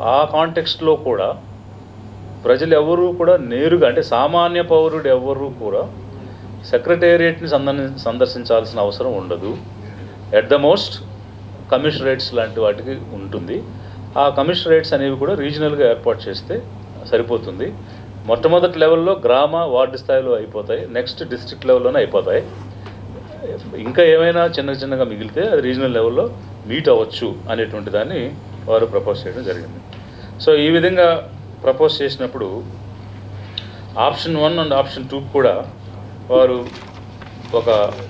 ఆ కాంటెక్స్ట్లో కూడా ప్రజలు ఎవరు కూడా నేరుగా అంటే సామాన్య పౌరుడు ఎవరు కూడా సెక్రటేరియట్ని సందర్ సందర్శించాల్సిన అవసరం ఉండదు ఎట్ ద మోస్ట్ కమిషనరేట్స్ లాంటి వాటికి ఉంటుంది ఆ కమిషనరేట్స్ అనేవి కూడా రీజనల్గా ఏర్పాటు చేస్తే సరిపోతుంది మొట్టమొదటి లెవెల్లో గ్రామ వార్డు స్థాయిలో అయిపోతాయి నెక్స్ట్ డిస్ట్రిక్ట్ లెవెల్లోనే అయిపోతాయి ఇంకా ఏమైనా చిన్న చిన్నగా మిగిలితే అది రీజనల్ లెవెల్లో మీట్ అవ్వచ్చు అనేటువంటి దాన్ని వారు ప్రపోజ్ చేయడం జరిగింది సో ఈ విధంగా ప్రపోజ్ చేసినప్పుడు option one and option two కూడా వారు ఒక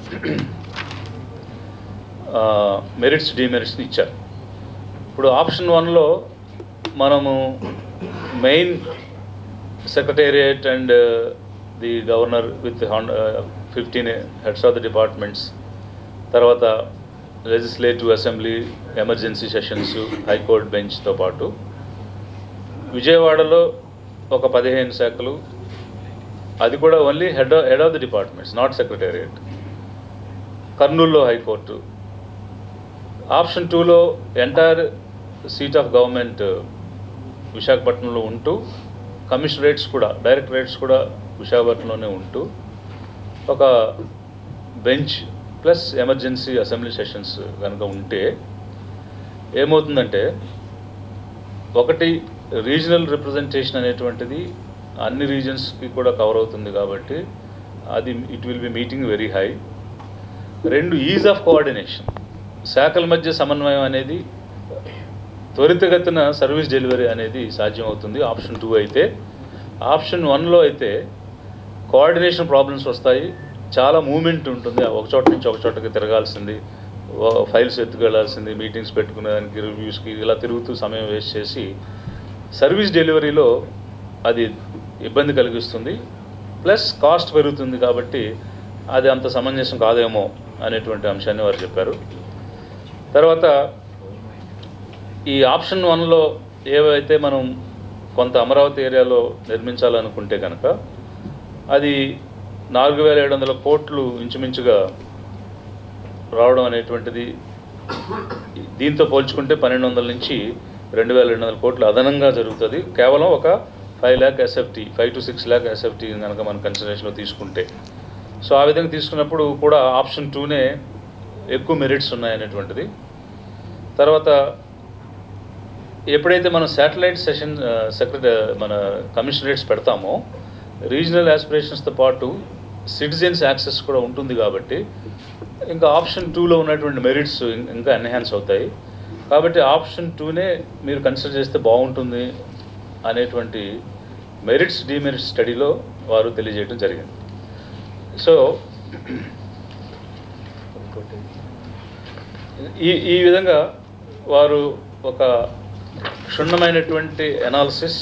మెరిట్స్ డిమెరిట్స్ని ఇచ్చారు ఇప్పుడు ఆప్షన్ వన్లో మనము main secretariat and the governor with fifteen heads of the departments తర్వాత legislative assembly emergency sessions high court బెంచ్తో పాటు విజయవాడలో ఒక పదిహేను శాఖలు అది కూడా only head head of the departments not secretariat కర్నూలులో హైకోర్టు ఆప్షన్ టూలో ఎంటైర్ సీట్ ఆఫ్ గవర్నమెంట్ విశాఖపట్నంలో ఉంటూ కమిషనరేట్స్ కూడా డైరెక్టరేట్స్ కూడా విశాఖపట్నంలోనే ఉంటూ ఒక bench plus emergency assembly sessions కనుక ఉంటే ఏమవుతుందంటే ఒకటి రీజనల్ రిప్రజెంటేషన్ అనేటువంటిది అన్ని రీజన్స్కి కూడా కవర్ అవుతుంది కాబట్టి అది it will be meeting very high రెండు ఈజ్ ఆఫ్ కోఆర్డినేషన్ శాఖల మధ్య సమన్వయం అనేది త్వరితగతిన సర్వీస్ డెలివరీ అనేది సాధ్యం అవుతుంది ఆప్షన్ టూ అయితే ఆప్షన్ వన్లో అయితే కోఆర్డినేషన్ ప్రాబ్లమ్స్ వస్తాయి చాలా మూమెంట్ ఉంటుంది ఒక చోట నుంచి ఒక చోటకి తిరగాల్సింది ఫైల్స్ ఎత్తుకెళ్లాల్సింది మీటింగ్స్ పెట్టుకునేదానికి రివ్యూస్కి ఇలా తిరుగుతూ సమయం వేస్ట్ చేసి సర్వీస్ డెలివరీలో అది ఇబ్బంది కలిగిస్తుంది ప్లస్ కాస్ట్ పెరుగుతుంది కాబట్టి అది అంత సమంజసం కాదేమో అనేటువంటి అంశాన్ని వారు చెప్పారు తర్వాత ఈ ఆప్షన్ వన్లో ఏవైతే మనం కొంత అమరావతి ఏరియాలో నిర్మించాలనుకుంటే కనుక అది నాలుగు వేల ఏడు వందల కోట్లు ఇంచుమించుగా రావడం అనేటువంటిది దీంతో పోల్చుకుంటే పన్నెండు వందల నుంచి రెండు వేల రెండు వందల కోట్లు అదనంగా జరుగుతుంది కేవలం ఒక five lakh SFT five to six lakh SFT కనుక మనం కన్సిడరేషన్లో తీసుకుంటే సో ఆ విధంగా తీసుకున్నప్పుడు కూడా ఆప్షన్ టూనే ఎక్కువ మెరిట్స్ ఉన్నాయనేటువంటిది తర్వాత ఎప్పుడైతే మనం శాటిలైట్ సెషన్ సెక్రటరీ మన కమిషనరేట్స్ పెడతామో రీజనల్ ఆస్పిరేషన్స్తో పాటు సిటిజన్స్ యాక్సెస్ కూడా ఉంటుంది కాబట్టి ఇంకా ఆప్షన్ టూలో ఉన్నటువంటి మెరిట్స్ ఇంకా ఎన్హాన్స్ అవుతాయి కాబట్టి ఆప్షన్ టూనే మీరు కన్సిడర్ చేస్తే బాగుంటుంది అనేటువంటి మెరిట్స్ డిమెరిట్స్ స్టడీలో వారు తెలియజేయడం జరిగింది సో ఈ ఈ విధంగా వారు ఒక క్షుణ్ణమైనటువంటి analysis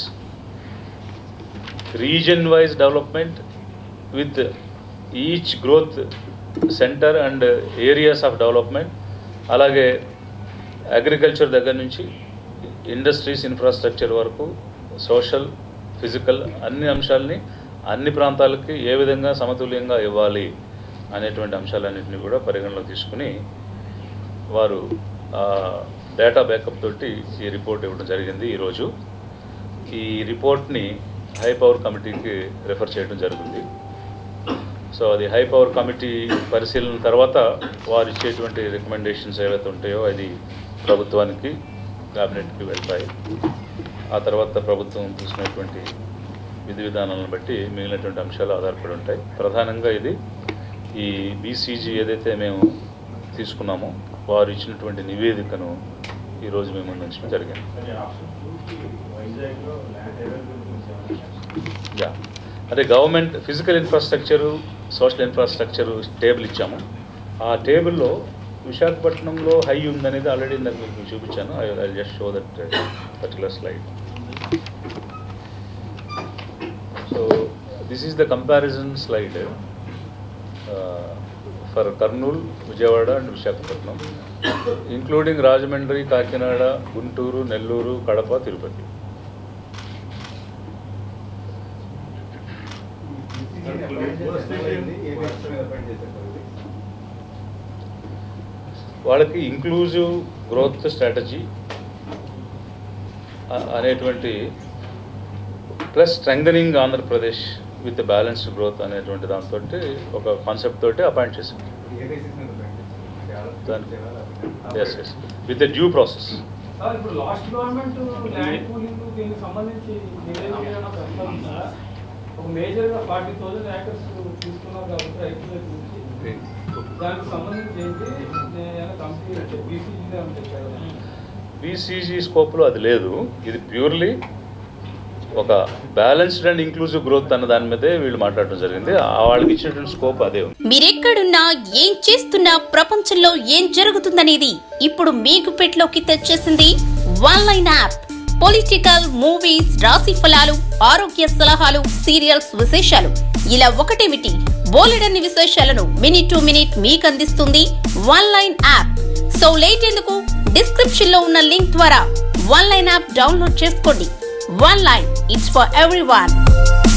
region wise development with each growth centre and areas of development అలాగే అగ్రికల్చర్ దగ్గర నుంచి ఇండస్ట్రీస్ ఇన్ఫ్రాస్ట్రక్చర్ వరకు సోషల్ ఫిజికల్ అన్ని అంశాలని అన్ని ప్రాంతాలకి ఏ విధంగా సమతుల్యంగా ఇవ్వాలి అనేటువంటి అంశాలన్నింటినీ కూడా పరిగణలో తీసుకుని వారు డేటా బ్యాకప్ తోటి ఈ రిపోర్ట్ ఇవ్వడం జరిగింది ఈరోజు ఈ రిపోర్ట్ని హై పవర్ కమిటీకి రెఫర్ చేయడం జరుగుతుంది సో అది హై పవర్ కమిటీ పరిశీలన తర్వాత వారు ఇచ్చేటువంటి రికమెండేషన్స్ ఏవైతే ఉంటాయో అది ప్రభుత్వానికి క్యాబినెట్కి వెళ్తాయి ఆ తర్వాత ప్రభుత్వం తీసుకునేటువంటి విధి విధానాలను బట్టి మిగిలినటువంటి అంశాలు ఆధారపడి ఉంటాయి ప్రధానంగా ఇది ఈ బీసీజీ ఏదైతే మేము తీసుకున్నామో వారు ఇచ్చినటువంటి నివేదికను ఈరోజు మేము ముందు ఉంచడం జరిగింది యా అదే government physical infrastructure social infrastructure table ఇచ్చాము ఆ టేబుల్లో విశాఖపట్నంలో హై ఉందనేది ఆల్రెడీ నాకు మీకు చూపించాను I I just show that particular slide so this is the comparison slide for Kurnool Vijayawada and Visakhapatnam including Rajahmundry Kakinada Guntur Nellore Kadapa Tirupati వాళ్ళకి ఇంక్లూజివ్ గ్రోత్ స్ట్రాటజీ అ- అనేటువంటి ప్లస్ స్ట్రెంగ్ ఆంధ్రప్రదేశ్ విత్ బ్యాలెన్స్డ్ గ్రోత్ అనేటువంటి దాంతో ఒక కాన్సెప్ట్ తోటి అపాయింట్ చేశాం yes yes with due process sir ఇప్పుడు last government land pooling దీనికి సంబంధించి నివేదిక ఏమైనా ప్రస్తావించిందా? ఒక మేజర్ గా ఫార్టీ థౌసండ్ ఏకర్స్ తీసుకున్నారు కాబట్టి రైతుల దగ్గర నుంచి దానికి సంబంధించి ఏంటి నేను కంపెనీ బీసీజీ అని చెప్పారు బీసీజీ స్కోప్లో అది లేదు ఇది ప్యూర్లీ ఒక బ్యాలెన్స్డ్ అండ్ ఇంక్లూజివ్ గ్రోత్ అన్న దాని మీదే వీళ్ళు మాట్లాడడం జరిగింది ఆ వాళ్ళకి ఇచ్చినటువంటి స్కోప్ అదే ఉంది మీరెక్కడున్నా ఏం చేస్తున్నా ప్రపంచంలో ఏం జరుగుతుందనేది ఇప్పుడు మీ గుప్పెట్లోకి తెచ్చేసింది one line app political movies రాశి ఫలాలు ఆరోగ్య సలహాలు సీరియల్స్ విశేషాలు ఇలా ఒకటేమిటి బోలెడన్ని విశేషాలను మినిట్ టు మినిట్ మీకు అందిస్తుంది one line app so late ఎందుకు డిస్క్రిప్షన్ లో ఉన్న లింక్ ద్వారా వన్ లైన్ యాప్ డౌన్లోడ్ చేసుకోండి one line it's for every